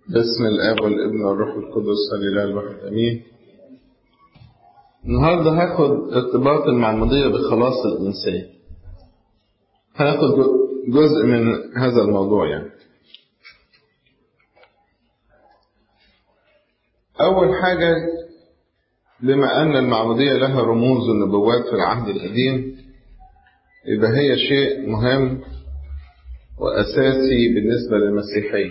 باسم الاب والابن والروح القدس الاله الواحد امين النهارده هاخد ارتباط المعمودية بخلاص الإنسان هاخد جزء من هذا الموضوع يعني أول حاجة بما أن المعمودية لها رموز ونبوات في العهد القديم يبقى هي شيء مهم وأساسي بالنسبة للمسيحية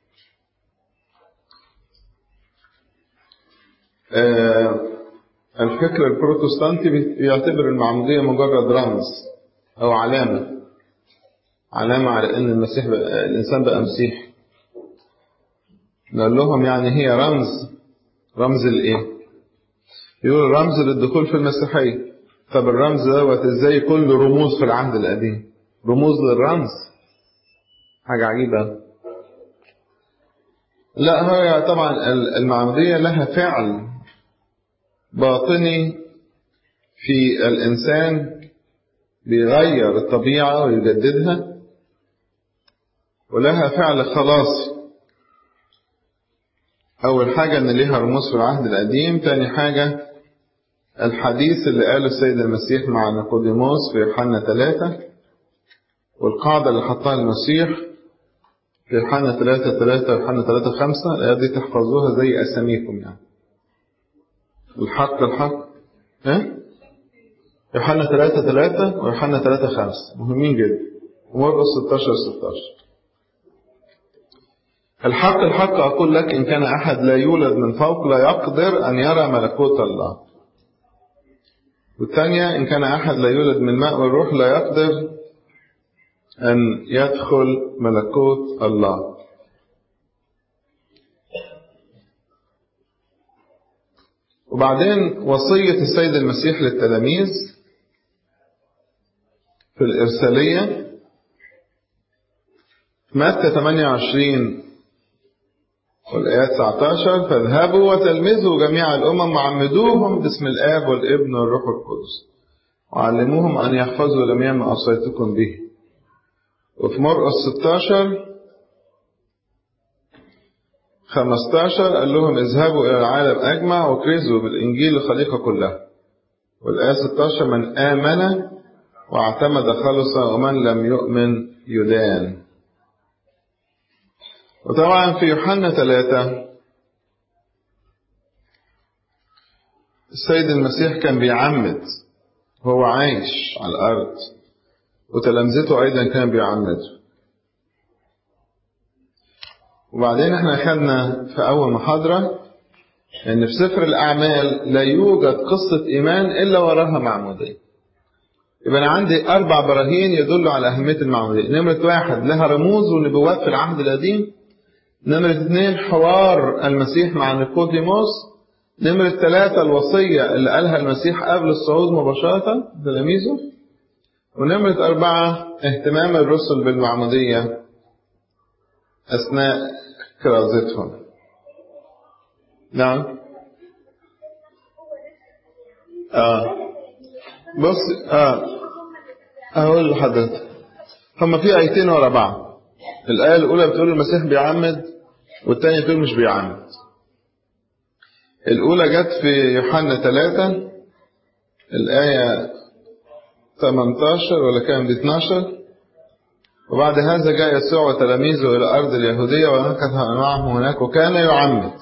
آه الفكر البروتستانتي بيعتبر المعمودية مجرد رمز أو علامة علامة على أن المسيح بقى الإنسان بقى مسيح نقول لهم يعني هي رمز رمز الإيه؟ يقول رمز للدخول في المسيحية طب الرمز دوت إزاي كل رموز في العهد القديم رموز للرمز حاجة عجيبة لا هي طبعا المعمودية لها فعل باطني في الإنسان بيغير الطبيعة ويجددها ولها فعل خلاصي أول حاجة إن ليها رموز في العهد القديم تاني حاجة الحديث اللي قاله السيد المسيح مع نيقوديموس في يوحنا ثلاثة والقاعدة اللي حطها المسيح في يوحنا ثلاثة ثلاثة ويوحنا ثلاثة خمسة الآيات دي تحفظوها زي أساميكم يعني الحق الحق ها يوحنا 3 3 ويوحنا 3 5 مهمين جدا ومرقس 16 16 الحق الحق أقول لك إن كان أحد لا يولد من فوق لا يقدر أن يرى ملكوت الله والثانية إن كان أحد لا يولد من ماء والروح لا يقدر أن يدخل ملكوت الله وبعدين وصية السيد المسيح للتلاميذ في الإرسالية متى 28 والآيات 19 فاذهبوا وتلمذوا جميع الأمم وعمدوهم باسم الآب والابن والروح القدس وعلموهم أن يحفظوا جميع ما أوصيتكم به وفي مرقس 16 15 قال لهم اذهبوا إلى العالم أجمع وكرزوا بالإنجيل للخليقة كلها والآية 16 من آمن واعتمد خلص ومن لم يؤمن يدان وطبعا في يوحنا 3 السيد المسيح كان بيعمد وهو عايش على الأرض وتلامذته أيضا كان بيعمدوا وبعدين احنا خدنا في أول محاضرة إن في سفر الأعمال لا يوجد قصة إيمان إلا وراها معمودية. يبقى أنا عندي أربع براهين يدلوا على أهمية المعمودية. نمرة واحد لها رموز ونبوات في العهد القديم. نمرة اثنين حوار المسيح مع نيقوديموس. نمرة ثلاثة الوصية اللي قالها المسيح قبل الصعود مباشرة تلاميذه. ونمرة أربعة اهتمام الرسل بالمعمودية أثناء كرازتهم نعم آه بص آه أقول لحضرتك هما في آيتين ورا بعض الآية الأولى بتقول المسيح بيعمد والثانية بتقول مش بيعمد الأولى جت في يوحنا 3 الآية 18 ولا كام دي 12 وبعد هذا جاء يسوع وتلاميذه إلى أرض اليهودية ومكث معهم هناك وكان يعمد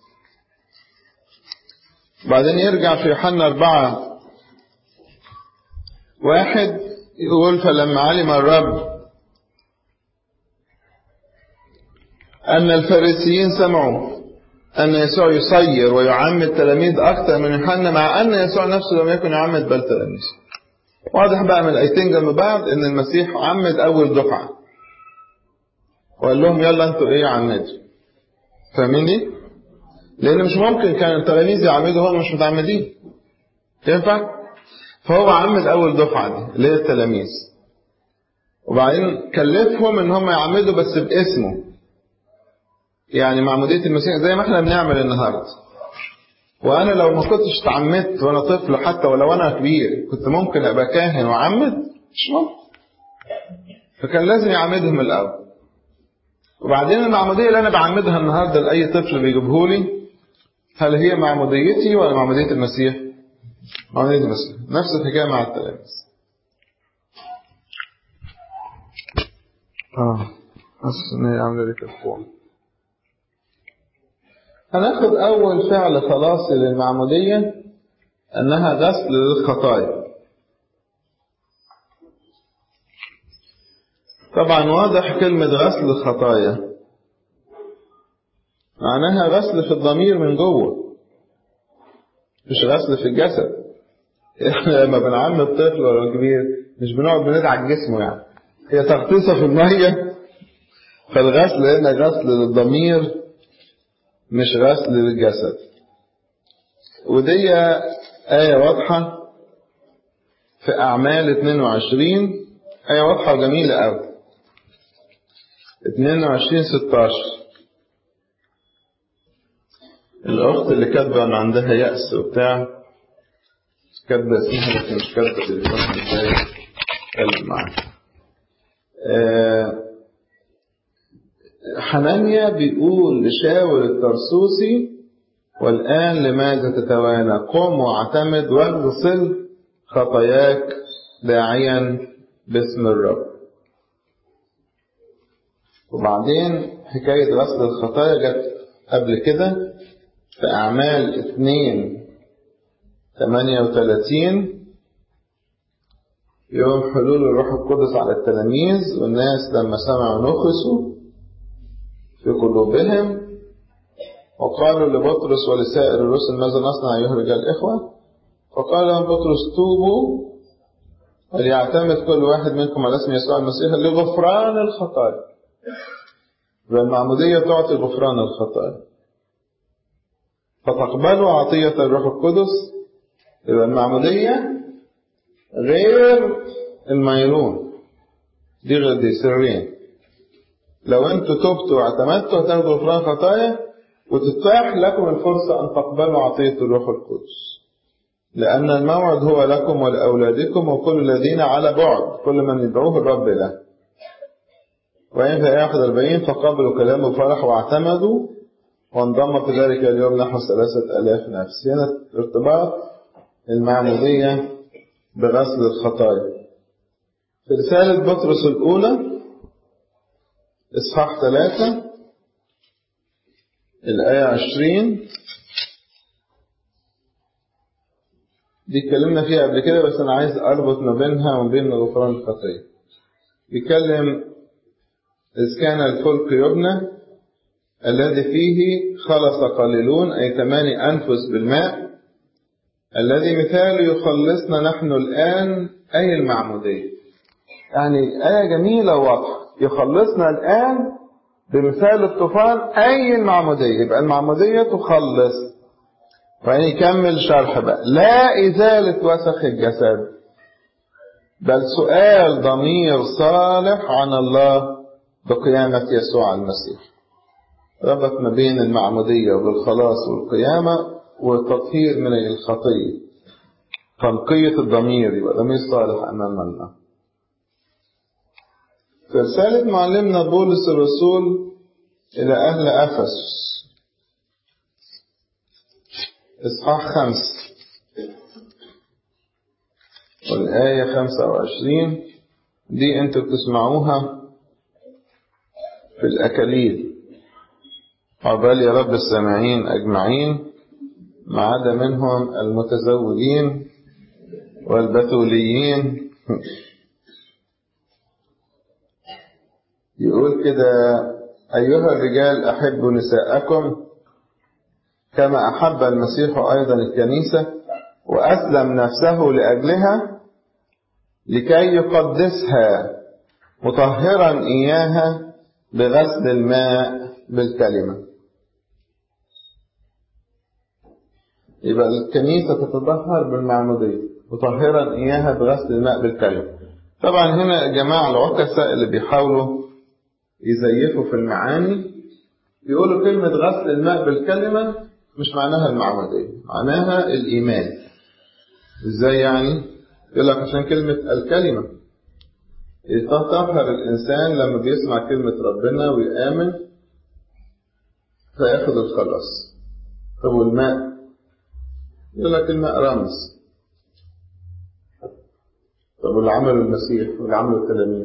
بعدين يرجع في يوحنا أربعة واحد يقول فلما علم الرب أن الفارسيين سمعوا أن يسوع يصير ويعمد تلاميذ أكثر من يوحنا مع أن يسوع نفسه لم يكن يعمد بل تلاميذه واضح بقى من الايتين جنب بعض ان المسيح عمد اول دفعه وقال لهم يلا انتوا ايه عمدوا فاهميني لان مش ممكن كان التلاميذ يعمدوا هم مش متعمدين ينفع فهو عمد اول دفعه دي اللي هي التلاميذ وبعدين كلفهم ان هم يعمدوا بس باسمه يعني معموديه المسيح زي ما احنا بنعمل النهارده وانا لو ما كنتش اتعمدت وانا طفل حتى ولو انا كبير كنت ممكن ابقى كاهن وعمد مش ممكن فكان لازم يعمدهم الاول وبعدين المعمودية اللي أنا بعمدها النهاردة لأي طفل بيجيبهولي هل هي معموديتي ولا معمودية المسيح؟ معمودية المسيح نفس الحكاية مع التلاميذ اه حاسس ان هي عامله لي كفوع هناخد اول فعل خلاصي للمعموديه انها غسل للخطايا طبعا واضح كلمة غسل الخطايا معناها غسل في الضمير من جوه مش غسل في الجسد احنا لما بنعمد طفل ولا كبير مش بنقعد بندعك جسمه يعني هي تغطيسه في المية فالغسل هنا غسل للضمير مش غسل للجسد ودي آية واضحة في أعمال 22 آية واضحة وجميلة أوي 22 16 الأخت اللي كاتبة أن عندها يأس وبتاع كاتبة اسمها بس مش كاتبة تليفونها ازاي اتكلم معاها حنانيا بيقول لشاول الترسوسي والآن لماذا تتوانى قم واعتمد واغسل خطاياك داعيا باسم الرب وبعدين حكاية غسل الخطايا جت قبل كده في أعمال اتنين تمانية وتلاتين يوم حلول الروح القدس على التلاميذ والناس لما سمعوا نخسوا في قلوبهم وقالوا لبطرس ولسائر الرسل ماذا نصنع أيها الرجال الإخوة فقال لهم بطرس توبوا وليعتمد كل واحد منكم على اسم يسوع المسيح لغفران الخطايا والمعمودية تعطي غفران الخطايا فتقبلوا عطية الروح القدس يبقى المعمودية غير الميرون دي غير دي سرين لو انتوا تبتوا واعتمدتوا هتاخدوا غفران خطايا وتتاح لكم الفرصة أن تقبلوا عطية الروح القدس لأن الموعد هو لكم ولأولادكم وكل الذين على بعد كل من يدعوه الرب له وإن في أحد الأربعين فقبلوا كلامه بفرح واعتمدوا وانضم في ذلك اليوم نحو ثلاثة ألاف نفس هنا ارتباط المعمودية بغسل الخطايا في رسالة بطرس الأولى إصحاح ثلاثة الآية عشرين دي اتكلمنا فيها قبل كده بس أنا عايز أربط ما بينها وما بين غفران الخطية بيتكلم إذ كان الفلك يبنى الذي فيه خلص قليلون أي ثماني أنفس بالماء الذي مثال يخلصنا نحن الآن أي المعمودية يعني آية جميلة وواضحة يخلصنا الآن بمثال الطوفان أي المعمودية يبقى المعمودية تخلص فإن يكمل شرح بقى لا إزالة وسخ الجسد بل سؤال ضمير صالح عن الله بقيامة يسوع المسيح ربط ما بين المعمودية والخلاص والقيامة والتطهير من الخطية تنقية الضمير يبقى ضمير صالح أمام الله في رسالة معلمنا بولس الرسول إلى أهل أفس إصحاح خمس والآية خمسة وعشرين دي أنتوا بتسمعوها في الأكاليل عقبال يا رب السامعين أجمعين ما عدا منهم المتزوجين والبتوليين يقول كده أيها الرجال أحبوا نساءكم كما أحب المسيح أيضا الكنيسة وأسلم نفسه لأجلها لكي يقدسها مطهرا إياها بغسل الماء بالكلمة يبقى الكنيسة تتطهر بالمعمودية مطهرا إياها بغسل الماء بالكلمة طبعا هنا يا جماعة العكساء اللي بيحاولوا يزيفوا في المعاني يقولوا كلمة غسل الماء بالكلمة مش معناها المعمودية معناها الإيمان إزاي يعني؟ يقول لك عشان كلمة الكلمة يتطهر الإنسان لما بيسمع كلمة ربنا ويآمن فياخد الخلاص طب والماء يقول لك الماء رمز طب واللي عمله المسيح واللي عمله التلاميذ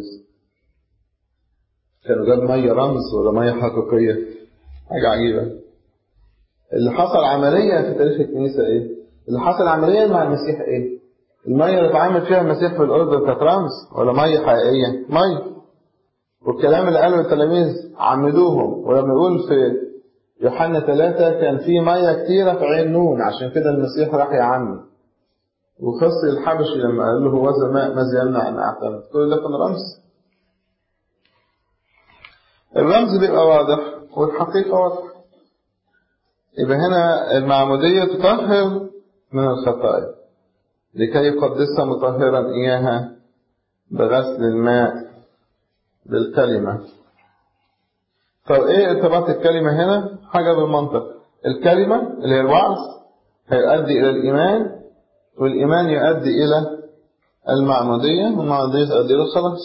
كانوا جاب ميه رمز ولا ميه حقيقيه حاجه عجيبه اللي حصل عمليا في تاريخ الكنيسه ايه اللي حصل عمليا مع المسيح ايه الميه اللي اتعامل فيها المسيح في الاردن كانت رمز ولا ميه حقيقيه ميه والكلام اللي قاله التلاميذ عمدوهم ولما يقول في يوحنا ثلاثة كان في مية كتيرة في عين نون عشان كده المسيح راح يعمي وخصي الحبشي لما قال له هو ماء ماذا يمنع أن أعتمد كل ده كان رمز الرمز بيبقى واضح والحقيقة واضحة يبقى هنا المعمودية تطهر من الخطايا لكي يقدسها مطهرا إياها بغسل الماء بالكلمة طب ايه ارتباط الكلمة هنا حاجة بالمنطق الكلمة اللي هي الوعظ هيؤدي إلى الإيمان والإيمان يؤدي إلى المعمودية والمعمودية تؤدي إلى الخلاص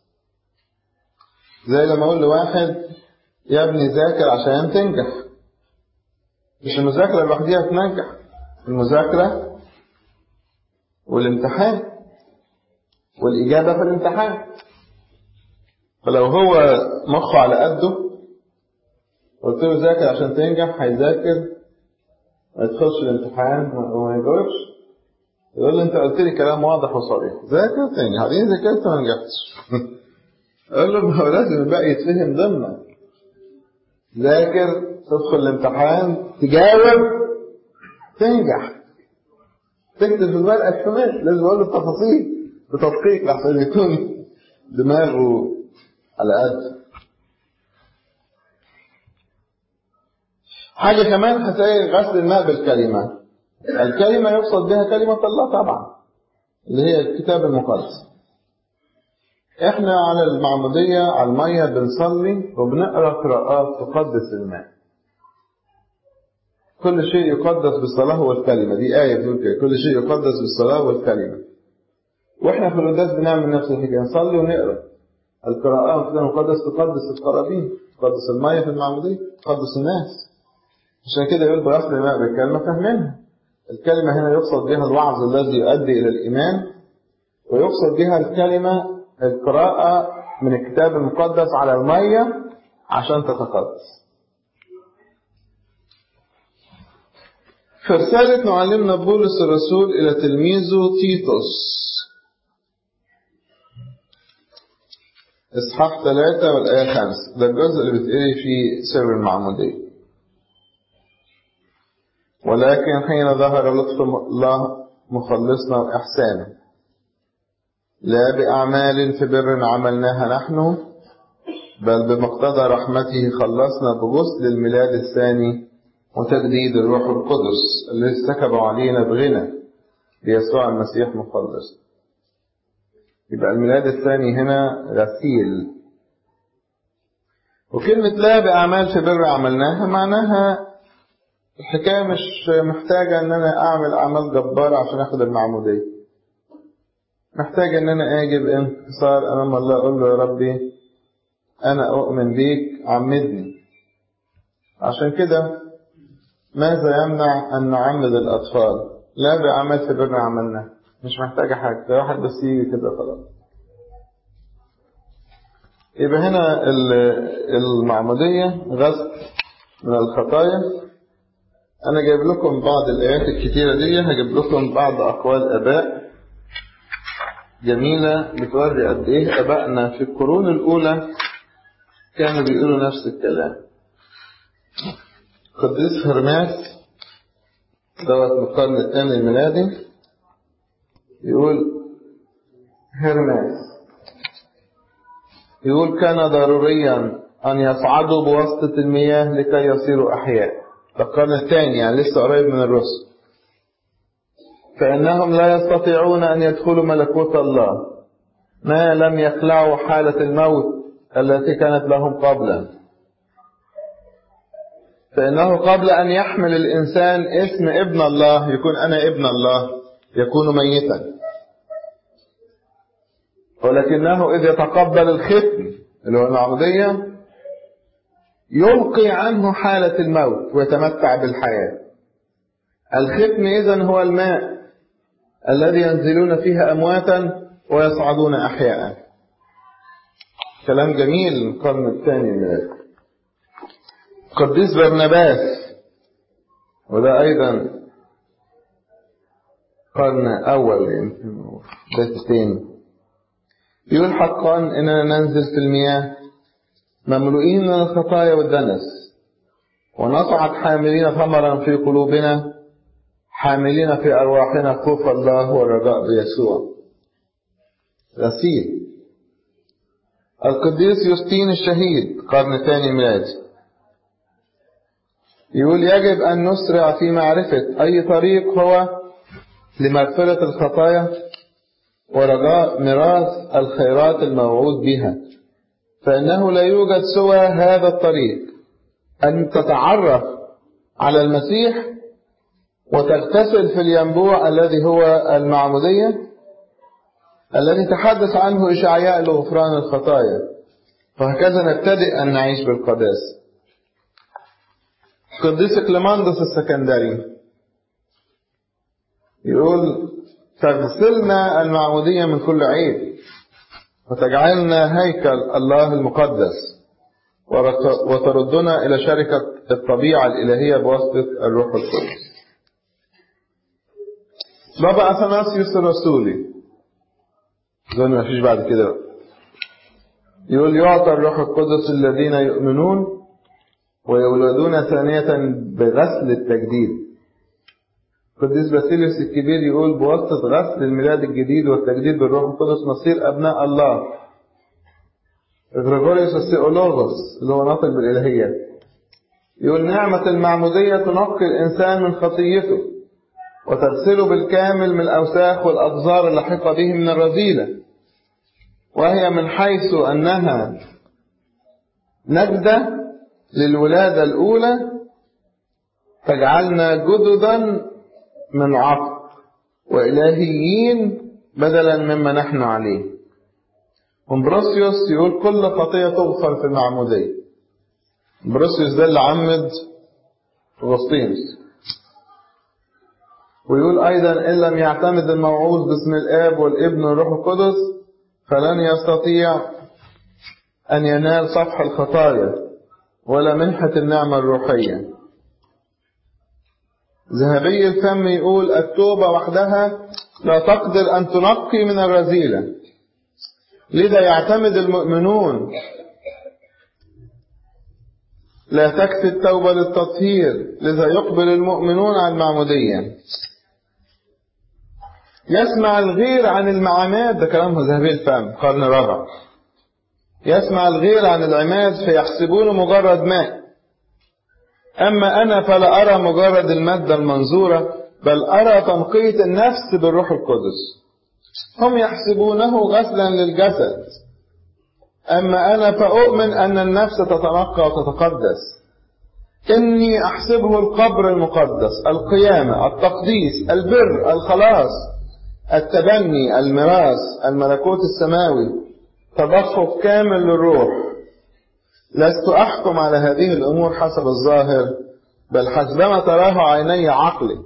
زي لما أقول لواحد يا ابني ذاكر عشان تنجح مش المذاكرة لوحديها تنجح المذاكرة والامتحان والإجابة في الامتحان فلو هو مخه على قده قلت له ذاكر عشان تنجح هيذاكر ما يدخلش الامتحان وما يجاوبش يقول لي انت قلت لي كلام واضح وصريح ذاكر تنجح بعدين ذاكرت ما نجحتش اقول له ما هو لازم الباقي يتفهم ضمنك ذاكر تدخل الامتحان تجاوب تنجح تكتب في الورقه كمان لازم اقول له التفاصيل بتدقيق لحسن يكون دماغه على قد حاجة كمان هتلاقي غسل الماء بالكلمة الكلمة يقصد بها كلمة الله طبعا اللي هي الكتاب المقدس احنا على المعمودية على المية بنصلي وبنقرأ قراءات تقدس الماء كل شيء يقدس بالصلاة والكلمة دي آية بتقول كده كل شيء يقدس بالصلاة والكلمة واحنا في القداس بنعمل نفس الحكاية نصلي ونقرأ القراءات في الكتاب المقدس تقدس القرابين تقدس المية في المعمودية تقدس الناس عشان كده يقول بغسل الماء بالكلمة فاهمينها الكلمة هنا يقصد بها الوعظ الذي يؤدي إلى الإيمان ويقصد بها الكلمة القراءة من الكتاب المقدس على المية عشان تتقدس في رسالة معلمنا بولس الرسول إلى تلميذه تيتوس إصحاح ثلاثة والآية خمسة ده الجزء اللي بتقري فيه سر المعمودية ولكن حين ظهر لطف الله مخلصنا وإحسانه لا بأعمال في بر عملناها نحن بل بمقتضى رحمته خلصنا بغسل الميلاد الثاني وتجديد الروح القدس الذي سكب علينا بغنى ليسوع المسيح مخلص يبقى الميلاد الثاني هنا غسيل وكلمة لا بأعمال في بر عملناها معناها الحكاية مش محتاجة ان انا اعمل اعمال جبارة عشان اخد المعمودية محتاج ان انا اجي بانتصار امام الله اقول له يا ربي انا اؤمن بيك عمدني عشان كده ماذا يمنع ان نعمد الاطفال لا بعمل في بر عملنا مش محتاجة حاجة ده واحد بس يجي كده خلاص يبقى هنا المعمودية غسل من الخطايا أنا جايب لكم بعض الآيات الكتيرة دي هجيب لكم بعض أقوال آباء جميلة بتوري قد إيه آبائنا في القرون الأولى كانوا بيقولوا نفس الكلام قديس هرماس دوت من القرن الثاني الميلادي يقول هرماس يقول كان ضروريا أن يصعدوا بواسطة المياه لكي يصيروا أحياء ده القرن الثاني يعني لسه قريب من الرسل فإنهم لا يستطيعون أن يدخلوا ملكوت الله ما لم يخلعوا حالة الموت التي كانت لهم قبلا فإنه قبل أن يحمل الإنسان اسم ابن الله يكون أنا ابن الله يكون ميتا ولكنه إذ يتقبل الختم اللي هو المعمودية يلقي عنه حالة الموت ويتمتع بالحياة الختم إذن هو الماء الذي ينزلون فيها أمواتا ويصعدون أحياء كلام جميل القرن الثاني من قديس برنباس وده أيضا قرن أول يمكن بيت تاني يقول حقا إننا ننزل في المياه مملوئين من الخطايا والدنس ونصعد حاملين ثمرا في قلوبنا حاملين في أرواحنا خوف الله والرجاء بيسوع غسيل القديس يوستين الشهيد قرن ثاني ميلادي يقول يجب أن نسرع في معرفة أي طريق هو لمغفرة الخطايا ورجاء ميراث الخيرات الموعود بها فإنه لا يوجد سوى هذا الطريق أن تتعرف على المسيح وتغتسل في الينبوع الذي هو المعمودية الذي تحدث عنه إشعياء لغفران الخطايا وهكذا نبتدئ أن نعيش بالقداسة قديس كليماندس السكندري يقول تغسلنا المعمودية من كل عيب وتجعلنا هيكل الله المقدس وتردنا إلى شركة الطبيعة الإلهية بواسطة الروح القدس بابا أثناسيوس الرسولي زي ما فيش بعد كده يقول يعطى الروح القدس الذين يؤمنون ويولدون ثانية بغسل التجديد قديس باسيليوس الكبير يقول بواسطة غسل الميلاد الجديد والتجديد بالروح القدس نصير أبناء الله غريغوريوس السيولوغوس اللي هو ناطق بالإلهية يقول نعمة المعمودية تنقي الإنسان من خطيته وتغسله بالكامل من الأوساخ والأقذار اللاحقة به من الرذيلة وهي من حيث أنها نجدة للولادة الأولى تجعلنا جددا من عقل وإلهيين بدلا مما نحن عليه ومبروسيوس يقول كل خطية تغفر في المعمودية مبروسيوس ده اللي عمد أغسطينوس ويقول أيضا إن لم يعتمد الموعوظ باسم الآب والابن والروح القدس فلن يستطيع أن ينال صفح الخطايا ولا منحة النعمة الروحية ذهبي الفم يقول التوبة وحدها لا تقدر أن تنقي من الرذيلة لذا يعتمد المؤمنون لا تكفي التوبة للتطهير لذا يقبل المؤمنون على المعمودية يسمع الغير عن المعامات ده كلامه ذهبي الفم قرن رابع يسمع الغير عن العماد فيحسبونه مجرد ماء أما أنا فلا أرى مجرد المادة المنظورة بل أرى تنقية النفس بالروح القدس هم يحسبونه غسلا للجسد أما أنا فأؤمن أن النفس تتنقى وتتقدس إني أحسبه القبر المقدس القيامة التقديس البر الخلاص التبني الميراث الملكوت السماوي تدفق كامل للروح لست أحكم على هذه الأمور حسب الظاهر بل حسبما تراه عيني عقلي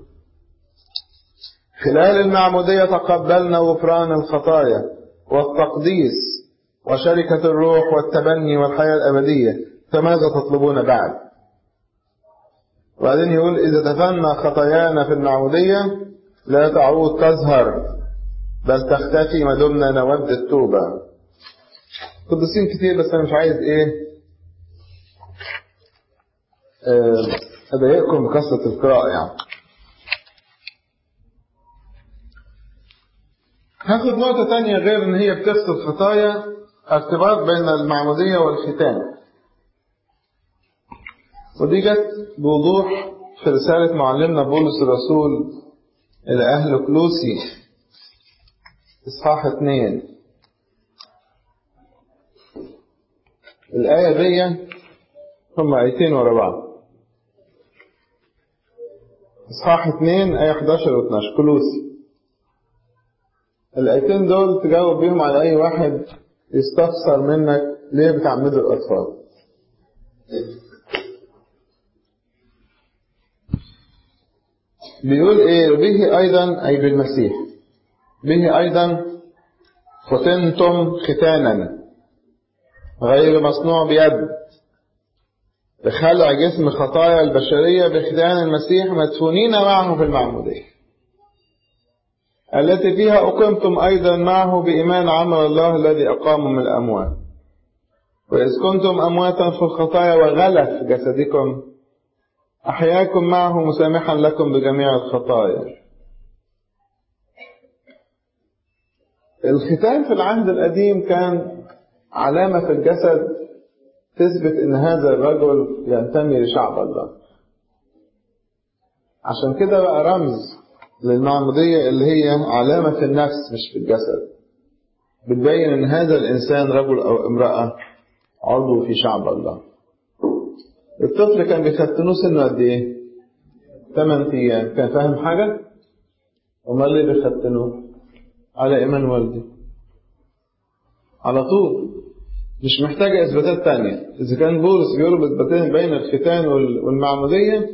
خلال المعمودية تقبلنا غفران الخطايا والتقديس وشركة الروح والتبني والحياة الأبدية فماذا تطلبون بعد وبعدين يقول إذا دفنا خطايانا في المعمودية لا تعود تظهر بل تختفي ما دمنا نود التوبة قدسين كتير بس أنا مش عايز إيه أضايقكم بقصة القراءة يعني هاخد نقطة تانية غير إن هي بتفصل خطايا ارتباط بين المعمودية والختان ودي جت بوضوح في رسالة معلمنا بولس الرسول إلى أهل كلوسي إصحاح اتنين الآية دي هم آيتين ورا بعض إصحاح اتنين آية 11 و 12 كلوسي الآيتين دول تجاوب بيهم على أي واحد يستفسر منك ليه بتعمدوا الأطفال بيقول إيه به أيضا أي بالمسيح به أيضا ختنتم ختانا غير مصنوع بيد بخلع جسم خطايا البشرية بختان المسيح مدفونين معه في المعمودية التي فيها أقمتم أيضا معه بإيمان عمل الله الذي أقامه من الأموات وإذ كنتم أمواتا في الخطايا وغلف جسدكم أحياكم معه مسامحا لكم بجميع الخطايا الختان في العهد القديم كان علامة في الجسد تثبت ان هذا الرجل ينتمي لشعب الله عشان كده بقى رمز للمعمودية اللي هي علامة في النفس مش في الجسد بتبين ان هذا الانسان رجل او امرأة عضو في شعب الله الطفل كان بيختنوه سنه قد ايه 8 ايام كان فاهم حاجة امال ليه بيختنوه على ايمان والدي على طول مش محتاجة إثباتات تانية إذا كان بولس بيربط بين الختان والمعمودية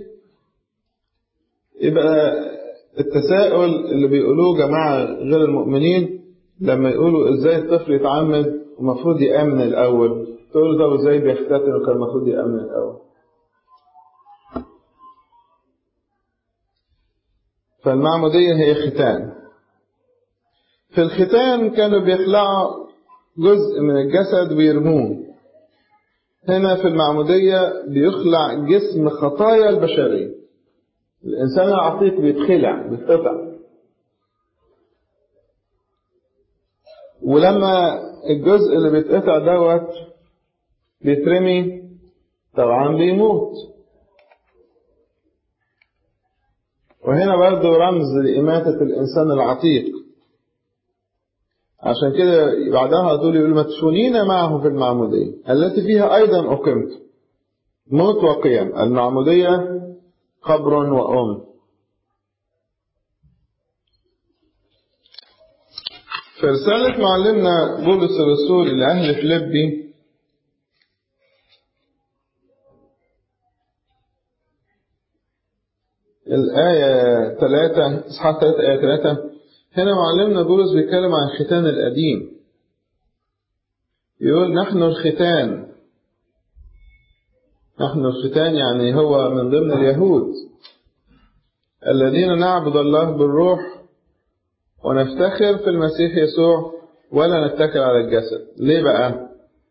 يبقى التساؤل اللي بيقولوه جماعة غير المؤمنين لما يقولوا إزاي الطفل يتعمد ومفروض يآمن الأول تقول له طب إزاي بيختتن وكان المفروض يآمن الأول فالمعمودية هي ختان في الختان كانوا بيخلعوا جزء من الجسد ويرموه هنا في المعمودية بيخلع جسم خطايا البشرية الإنسان العتيق بيتخلع بيتقطع ولما الجزء اللي بيتقطع دوت بيترمي طبعا بيموت وهنا برضه رمز لإماتة الإنسان العتيق عشان كده بعدها دول يقول مدفونين معه في المعمودية التي فيها أيضا أقمت موت وقيم المعمودية قبر وأم في رسالة معلمنا بولس الرسول لأهل فيلبي الآية 3 إصحاح 3 آية 3 هنا معلمنا بولس بيتكلم عن الختان القديم يقول نحن الختان نحن الختان يعني هو من ضمن اليهود الذين نعبد الله بالروح ونفتخر في المسيح يسوع ولا نتكل على الجسد ليه بقى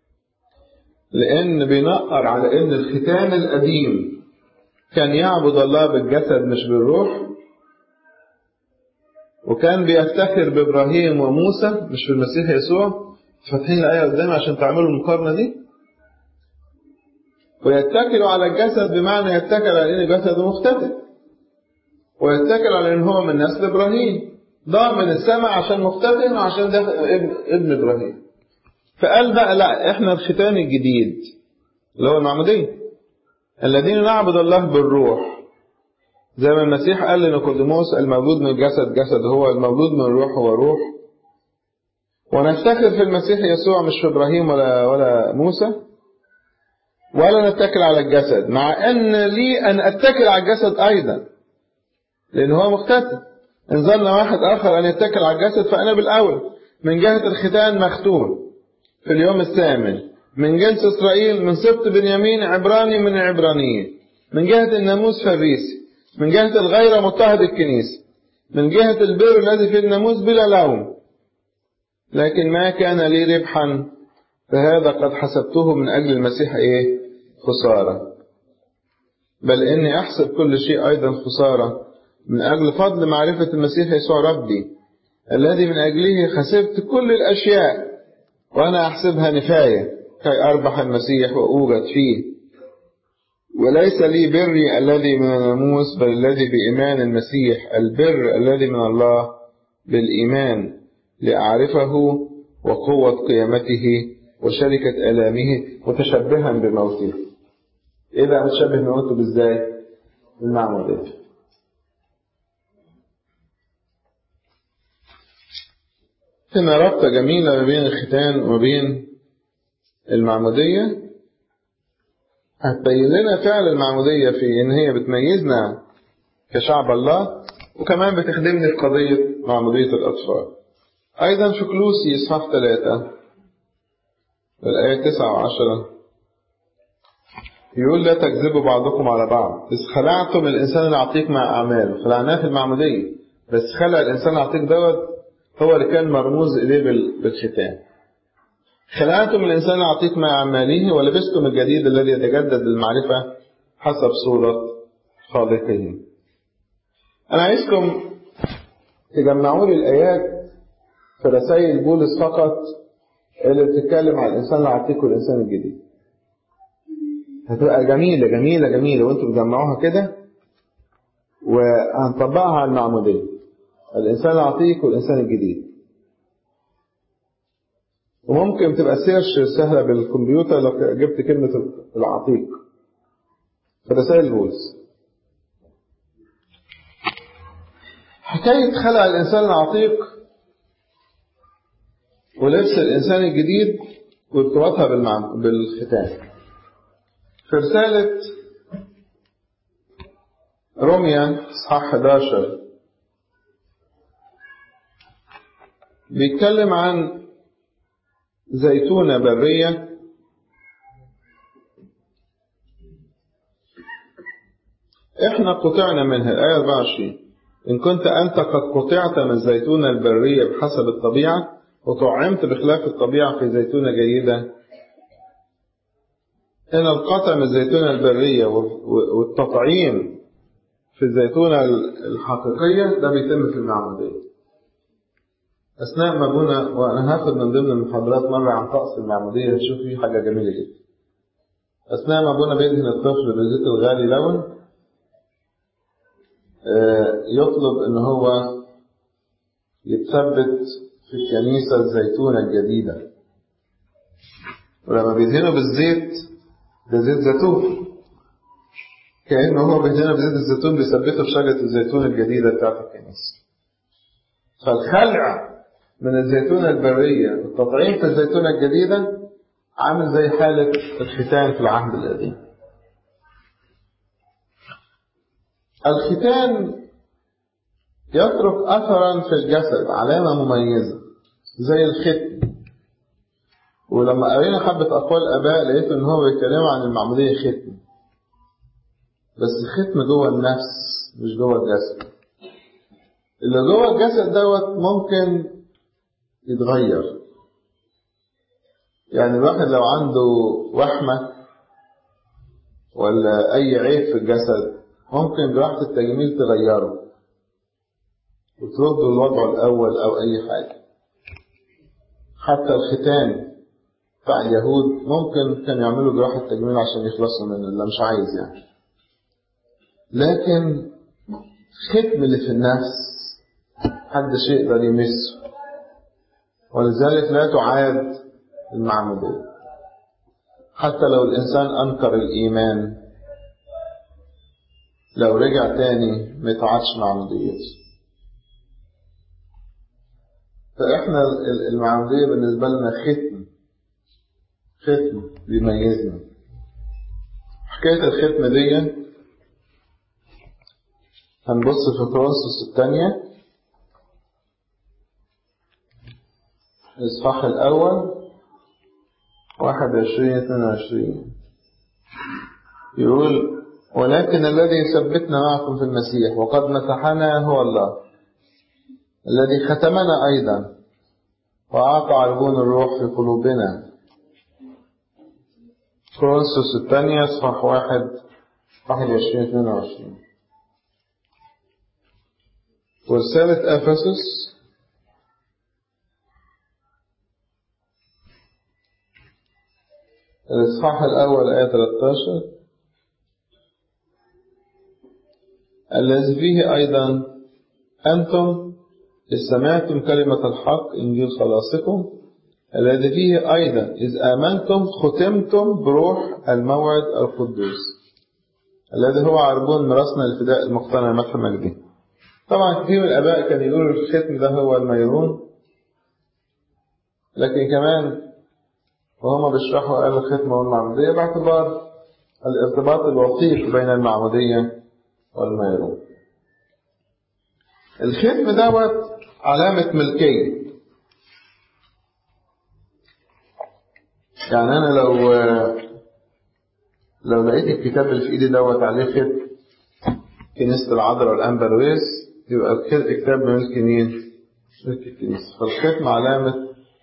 لأن بينقر على أن الختان القديم كان يعبد الله بالجسد مش بالروح وكان بيفتخر بإبراهيم وموسى مش بالمسيح يسوع فاتحين الآية قدامي عشان تعملوا المقارنة دي ويتكلوا على الجسد بمعنى يتكل على ان جسده مختلف ويتكل على ان هو من نسل ابراهيم ضاع من السماء عشان مختتن وعشان ده ابن, ابن ابراهيم فقال بقى لا احنا الختان الجديد اللي هو المعمودية الذين نعبد الله بالروح زي ما المسيح قال لنيقوديموس المولود من الجسد جسد هو المولود من الروح هو روح ونفتخر في المسيح يسوع مش في ابراهيم ولا ولا موسى ولا نتكل على الجسد مع ان لي ان اتكل على الجسد ايضا لان هو مختتن ان ظن واحد اخر ان يتكل على الجسد فانا بالاول من جهه الختان مختون في اليوم الثامن من جنس اسرائيل من سبط بنيامين عبراني من العبرانيين من جهه الناموس فريسي من جهه الغير مضطهد الكنيسه من جهه البر الذي في الناموس بلا لوم لكن ما كان لي ربحا فهذا قد حسبته من أجل المسيح إيه خسارة بل إني أحسب كل شيء أيضا خسارة من أجل فضل معرفة المسيح يسوع ربي الذي من أجله خسرت كل الأشياء وأنا أحسبها نفاية كي أربح المسيح وأوجد فيه وليس لي بري الذي من الناموس بل الذي بإيمان المسيح البر الذي من الله بالإيمان لأعرفه وقوة قيامته وشركة آلامه متشبها بموته إيه بقى متشبه بموته بإزاي؟ بالمعمودية هنا رابطة جميلة ما بين الختان وما بين المعمودية هتبين لنا فعل المعمودية في إن هي بتميزنا كشعب الله وكمان بتخدمني في قضية معمودية الأطفال أيضا في كلوسي إصحاح ثلاثة الآية تسعة وعشرة يقول لا تكذبوا بعضكم على بعض إذ خلعتم الإنسان العتيق مع أعماله خلعناه في المعمودية بس خلع الإنسان العتيق دوت هو اللي كان مرموز إليه بالختان خلعتم الإنسان العتيق مع أعماله ولبستم الجديد الذي يتجدد للمعرفة حسب صورة خالقه أنا عايزكم تجمعوا لي الآيات في رسائل بولس فقط اللي بتتكلم عن الإنسان العتيق والإنسان الجديد هتبقى جميلة جميلة جميلة وانتوا بتجمعوها كده وهنطبقها على المعمودية الإنسان العتيق والإنسان الجديد وممكن تبقى سيرش سهلة بالكمبيوتر لو جبت كلمة العتيق في رسائل بولس حكاية خلع الإنسان العتيق ولبس الإنسان الجديد وارتباطها بالختان في رسالة روميا اصحاح 11 بيتكلم عن زيتونة برية احنا قطعنا منها الآية 24 إن كنت أنت قد قطعت من الزيتونة البرية بحسب الطبيعة وطعمت بخلاف الطبيعة في زيتونة جيدة هنا القطع من الزيتونة البرية والتطعيم في الزيتونة الحقيقية ده بيتم في المعمودية أثناء ما أبونا وأنا هاخد من ضمن المحاضرات مرة عن طقس المعمودية نشوف فيه حاجة جميلة جدا أثناء ما أبونا بيدهن الطفل بالزيت الغالي لون يطلب إن هو يتثبت في الكنيسة الزيتونة الجديدة ولما بيدهنوا بالزيت ده زيت زيتون كأنه هو بيدهنه بزيت الزيتون بيثبته في شجرة الزيتون الجديدة بتاعت الكنيسة فالخلع من الزيتونة البرية والتطعيم في الزيتونة الجديدة عامل زي حالة الختان في العهد القديم الختان يترك أثرا في الجسد علامة مميزة زي الختم ولما قرينا حبة أقوال آباء لقيت إن هو بيتكلموا عن المعمودية ختم بس الختم جوه النفس مش جوه الجسد اللي جوه الجسد دوت ممكن يتغير يعني الواحد لو عنده وحمة ولا أي عيب في الجسد ممكن بوقت التجميل تغيره وترده لوضعه الأول أو أي حاجة حتى الختان بتاع اليهود ممكن كانوا يعملوا جراحة تجميل عشان يخلصوا منه اللي مش عايز يعني لكن الختم اللي في النفس محدش يقدر يمسه ولذلك لا تعاد المعمودية حتى لو الإنسان أنكر الإيمان لو رجع تاني ما يتعادش معموديته فإحنا المعمودية بالنسبة لنا ختم ختم بيميزنا حكاية الختم دي هنبص في كورنثوس الثانية الإصحاح الأول واحد وعشرين اثنين وعشرين يقول ولكن الذي يثبتنا معكم في المسيح وقد مسحنا هو الله الذي ختمنا أيضا وأعطى عربون الروح في قلوبنا كورنثوس الثانية إصحاح واحد واحد وعشرين اثنين وعشرين ورسالة أفسس الإصحاح الأول آية 13 الذي فيه أيضا أنتم إذ سمعتم كلمة الحق إنجيل خلاصكم الذي فيه أيضا إذ آمنتم ختمتم بروح الموعد القدوس الذي هو عربون مرسنا الفداء المقتنع مدح مجده طبعا كثير من الآباء كانوا يقولوا الختم ده هو الميرون لكن كمان وهما بيشرحوا قال الختمة والمعمودية باعتبار الارتباط الوثيق بين المعمودية والميرون الختم دوت علامة ملكية يعني أنا لو لو لقيت الكتاب اللي في إيدي دوت عليه ختم كنيسة العذراء والأنبرويس يبقى الكتاب ملك مين؟ ملك الكنيسة فالختم علامة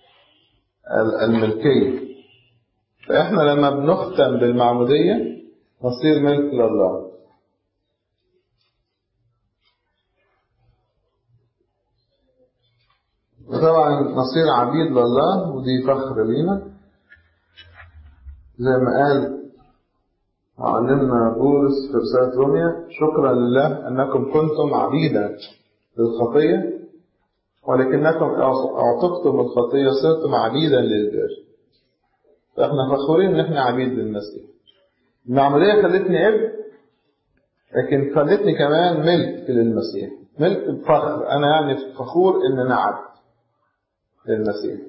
الملكية فإحنا لما بنختم بالمعمودية نصير ملك لله وطبعا نصير عبيد لله ودي فخر لينا زي ما قال معلمنا بولس في رسالة روميا شكرا لله أنكم كنتم عبيدا للخطية ولكنكم اعتقتم الخطية صرتم عبيدا للبر فاحنا فخورين ان احنا عبيد للمسيح المعمودية خلتني ابن لكن خلتني كمان ملك للمسيح ملك بفخر انا يعني فخور ان انا عبد للمسيح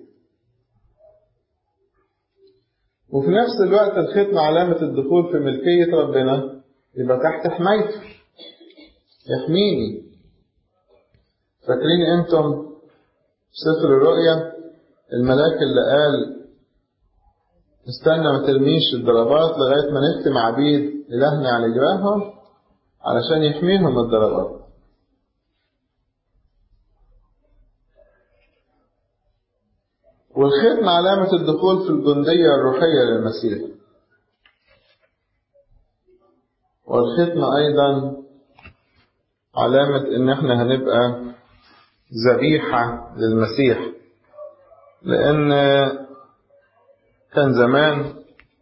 وفي نفس الوقت الختم علامة الدخول في ملكية ربنا يبقى تحت حمايته يحميني فاكرين انتم سفر الرؤيا الملاك اللي قال استنى ما ترميش الضربات لغاية ما نختم عبيد إلهنا على جواهم علشان يحميهم الضربات والختم علامة الدخول في الجندية الروحية للمسيح والختم أيضا علامة إن إحنا هنبقى ذبيحة للمسيح لأن كان زمان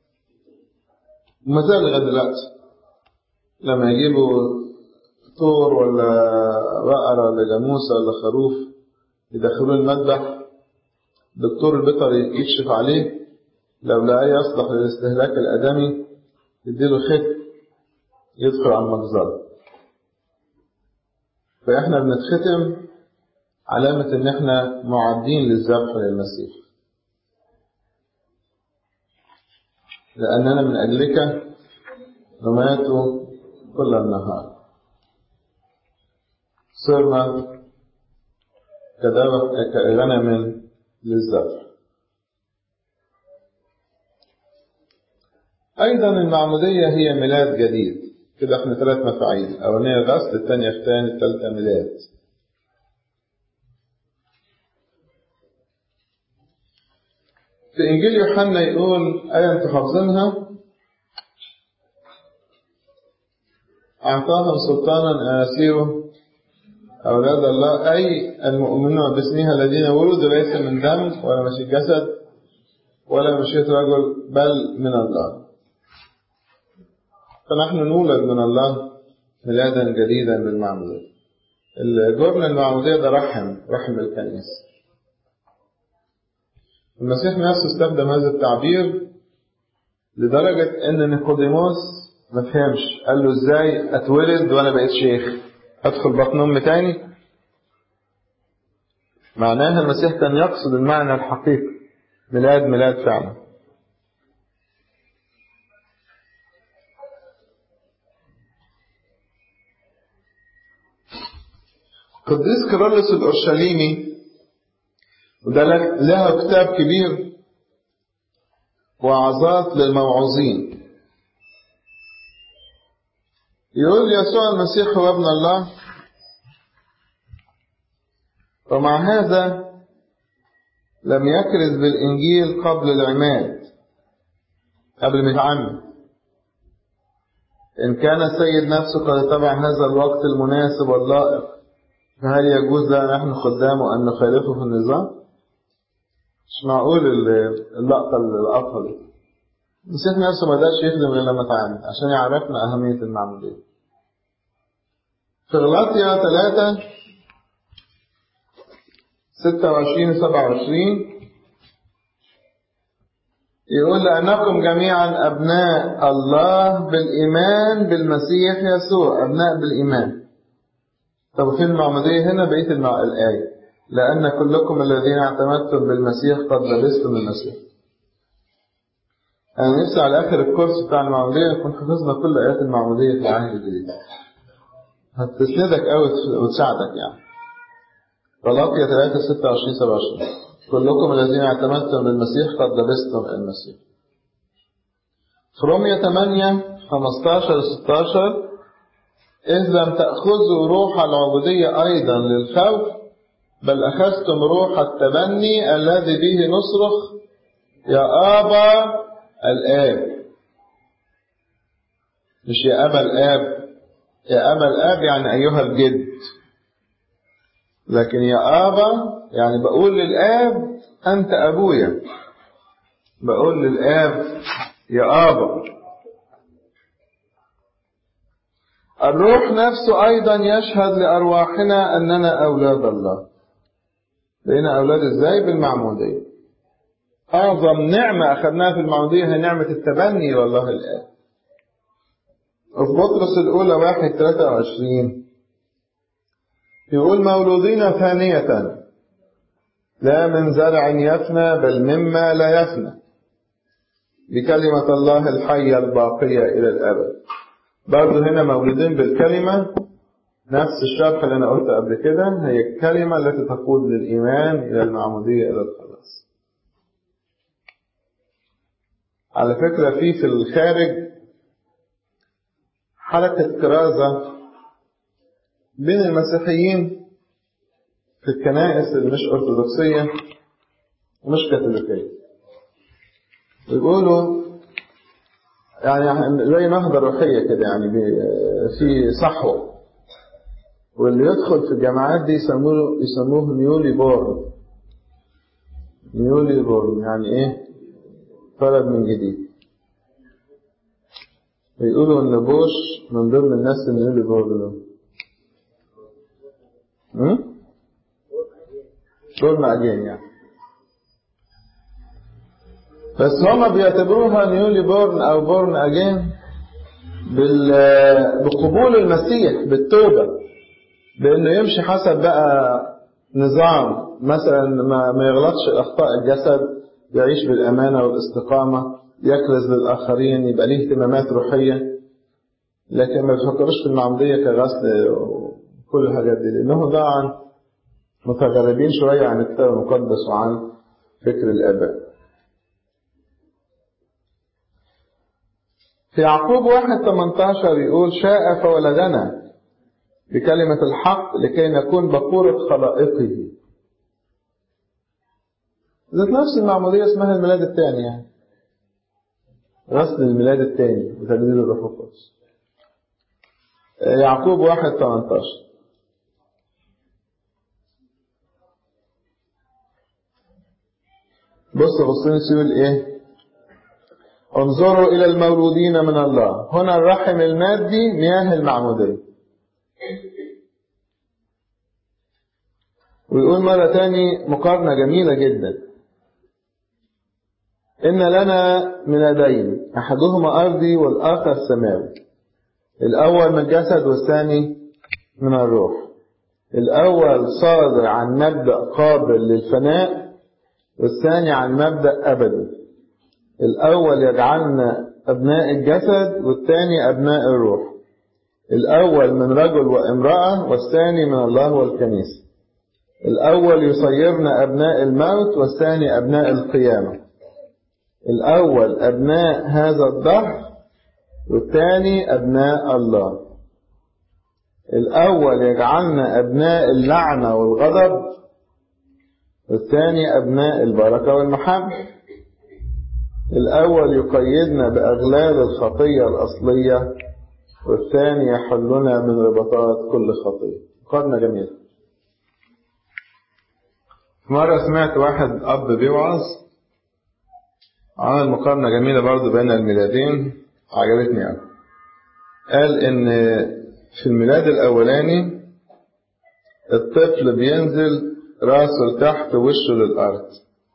وما زال لغاية دلوقتي لما يجيبوا ثور ولا بقرة ولا جاموسة ولا خروف يدخلوه المذبح دكتور البيطري يكشف عليه لو لقاه يصلح للاستهلاك الآدمي يديله ختم يدخل على المجزرة فإحنا بنتختم علامة إن إحنا معدين للذبح للمسيح لأننا من أجلك نمات كل النهار صرنا كغنم للذبح أيضا المعمودية هي ميلاد جديد كده احنا ثلاث مفاعيل الأولانية غسل الثانية ختان الثالثة ميلاد في إنجيل يوحنا يقول آية أنتم حافظينها أعطاهم سلطانا أن يصيروا أولاد الله أي المؤمنون باسمها الذين ولدوا ليس من دم ولا مشي جسد ولا مشيئة رجل بل من الله فنحن نولد من الله ميلادا جديدا بالمعمودية الجبن المعمودية ده رحم رحم الكنيسة المسيح نفسه استخدم هذا التعبير لدرجة ان نيقوديموس ما فهمش قال له ازاي اتولد وانا بقيت شيخ ادخل بطن امي تاني معناها المسيح كان يقصد المعنى الحقيقي ميلاد ميلاد فعلا قديس كيرلس الأورشليمي وده له كتاب كبير وعظات للموعوظين يقول يسوع المسيح هو ابن الله ومع هذا لم يكرز بالإنجيل قبل العماد قبل ما يتعمد إن كان السيد نفسه قد اتبع هذا الوقت المناسب واللائق فهل يجوز لنا نحن خدامه أن نخالفه في النظام؟ مش معقول اللقطة اللي لقطها دي المسيح نفسه ما قدرش يخدم غير لما اتعامل عشان يعرفنا أهمية المعمودية في غلاطيا 3 26 27 يقول لأنكم جميعا أبناء الله بالإيمان بالمسيح يسوع أبناء بالإيمان طب فين المعمودية هنا بقية المع... الآية لأن كلكم الذين اعتمدتم بالمسيح قد لبستم المسيح أنا نفسي على آخر الكورس بتاع المعمودية نكون حفظنا كل آيات المعمودية في العهد الجديد هتسندك أوي وتساعدك يعني غلاطية 3 26 27 كلكم الذين اعتمدتم بالمسيح قد لبستم المسيح في رومية 8 15 16 إذ لم تأخذوا روح العبودية أيضا للخوف بل أخذتم روح التبني الذي به نصرخ يا آبا الآب مش يا أبا الآب يا أبا الآب يعني أيها الجد لكن يا آبا يعني بقول للآب أنت أبويا بقول للآب يا آبا الروح نفسه أيضا يشهد لأرواحنا أننا أولاد الله بقينا أولاد إزاي بالمعمودية أعظم نعمة أخذناها في المعمودية هي نعمة التبني والله الآب وفي بطرس الأولى واحد ثلاثة وعشرين يقول مولودين ثانية لا من زرع يفنى بل مما لا يفنى بكلمة الله الحية الباقية إلى الأبد برضه هنا مولودين بالكلمة نفس الشرح اللي أنا قلته قبل كده هي الكلمة التي تقود للإيمان إلى المعمودية إلى الخلاص على فكرة في في الخارج حركة كرازة بين المسيحيين في الكنائس اللي مش أرثوذكسية ومش كاثوليكية ويقولوا يعني زي نهضة روحية كده يعني في صحوة واللي يدخل في الجامعات دي يسموه يسموه نيولي بورن نيولي بورن يعني ايه اتولد من جديد ويقولوا ان بوش من ضمن الناس النيولي بورن دول بورن اجين يعني بس هما بيعتبروها نيولي بورن او بورن اجين بقبول المسيح بالتوبة بانه يمشي حسب بقى نظام مثلا ما, ما يغلطش اخطاء الجسد يعيش بالامانة والاستقامة يكرز للاخرين يبقى ليه اهتمامات روحية لكن ما بيفكروش في المعمودية كغسل وكل الحاجات دي لانهم طبعا متغربين شوية عن الكتاب المقدس وعن فكر الاباء في يعقوب واحد 18 يقول شاء فولدنا بكلمة الحق لكي نكون بقورة خلائقه ذات نفس المعمودية اسمها الميلاد الثاني يعني غسل الميلاد الثاني بتجديد الروح القدس يعقوب واحد 18 بص بصين يقول ايه انظروا إلى المولودين من الله هنا الرحم المادي مياه المعمودية ويقول مرة تاني مقارنة جميلة جدا إن لنا ميلادين أحدهما أرضي والآخر سماوي الأول من الجسد والثاني من الروح الأول صادر عن مبدأ قابل للفناء والثاني عن مبدأ أبدي الأول يجعلنا أبناء الجسد والثاني أبناء الروح الأول من رجل وامرأة والثاني من الله والكنيسة الأول يصيرنا أبناء الموت والثاني أبناء القيامة الأول أبناء هذا الدهر والثاني أبناء الله الأول يجعلنا أبناء اللعنة والغضب والثاني أبناء البركة والمحبة الأول يقيدنا بأغلال الخطية الأصلية والثاني يحلنا من ربطات كل خطية مقارنة جميلة مرة سمعت واحد أب بيوعظ عمل مقارنة جميلة برضه بين الميلادين عجبتني أوي قال إن في الميلاد الأولاني الطفل بينزل راسه لتحت ووشه للأرض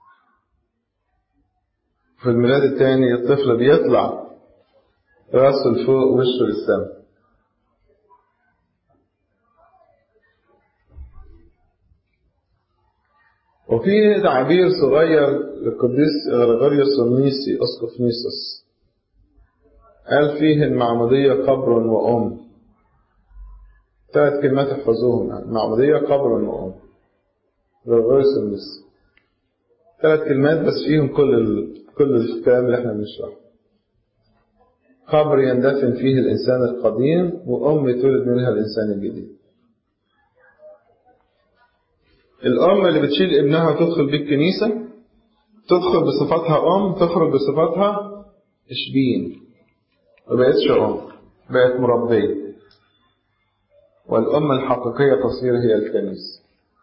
في الميلاد الثاني الطفل بيطلع راسه لفوق وشه للسماء وفي تعبير صغير للقديس غريغوريوس النيسي أسقف نيسوس قال فيه المعمودية قبر وأم ثلاث كلمات احفظوهم يعني المعمودية قبر وأم غريغوريوس النيسي ثلاث كلمات بس فيهم كل ال... كل الكلام اللي احنا بنشرحه قبر يندفن فيه الإنسان القديم وأم يتولد منها الإنسان الجديد الأم اللي بتشيل ابنها وتدخل بيه الكنيسة تدخل بصفتها أم تخرج بصفتها إشبين ما بقتش أم بقت مربية والأم الحقيقية تصير هي الكنيسة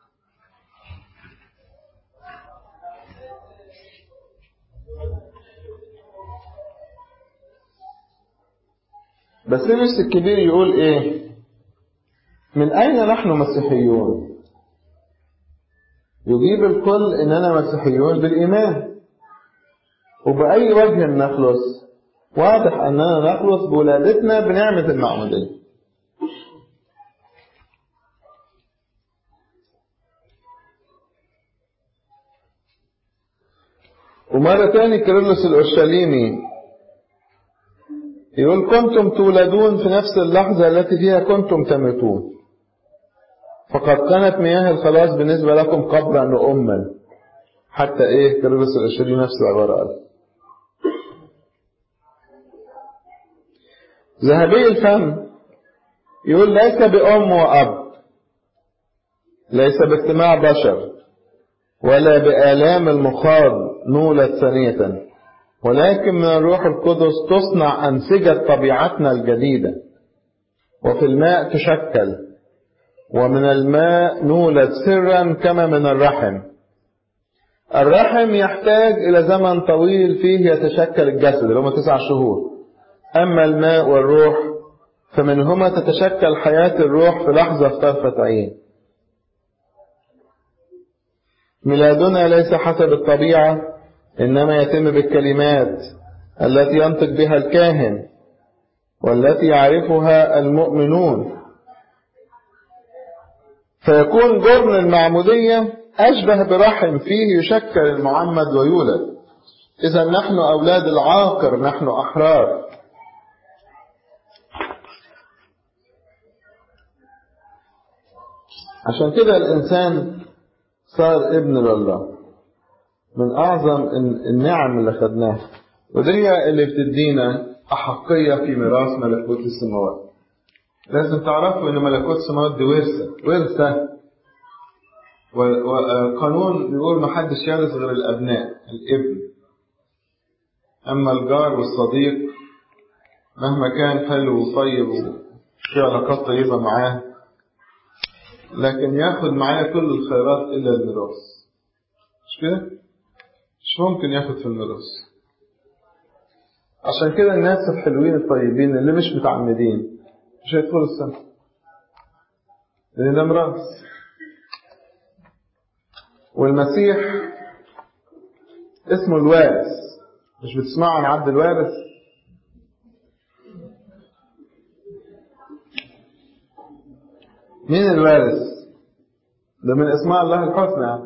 بس نفس الكبير يقول ايه من اين نحن مسيحيون يجيب الكل اننا مسيحيون بالايمان وباي وجه نخلص واضح اننا نخلص بولادتنا بنعمه المعموديه ومرة تاني كيرلس الأورشليمي يقول كنتم تولدون في نفس اللحظة التي فيها كنتم تموتون فقد كانت مياه الخلاص بالنسبة لكم قبلا وأما حتى إيه كيرلس الأورشليمي نفس العبارة قال ذهبي الفم يقول ليس بأم وأب ليس باجتماع بشر ولا بآلام المخاض نولد ثانية ولكن من الروح القدس تصنع أنسجة طبيعتنا الجديدة وفي الماء تشكل ومن الماء نولد سرا كما من الرحم الرحم يحتاج إلى زمن طويل فيه يتشكل الجسد اللي هم تسع شهور أما الماء والروح فمنهما تتشكل حياة الروح في لحظة في طرفة عين ميلادنا ليس حسب الطبيعة إنما يتم بالكلمات التي ينطق بها الكاهن والتي يعرفها المؤمنون فيكون جرن المعمودية أشبه برحم فيه يشكل المعمد ويولد إذا نحن أولاد العاقر نحن أحرار عشان كده الإنسان صار ابن لله من أعظم النعم اللي خدناها ودي اللي بتدينا أحقية في ميراث ملكوت السماوات لازم تعرفوا إن ملكوت السماوات دي ورثة ورثة وقانون بيقول ما حدش يرث غير الأبناء الابن أما الجار والصديق مهما كان حلو وطيب وفي علاقات طيبة معاه لكن ياخد معاه كل الخيرات إلا الميراث مش كده؟ مش ممكن ياخد في الميراث عشان كده الناس الحلوين الطيبين اللي مش متعمدين مش هيدخلوا السنة لأن ده ميراث والمسيح اسمه الوارث مش بتسمعوا عن عبد الوارث مين الوارث ده من اسماء الله الحسنى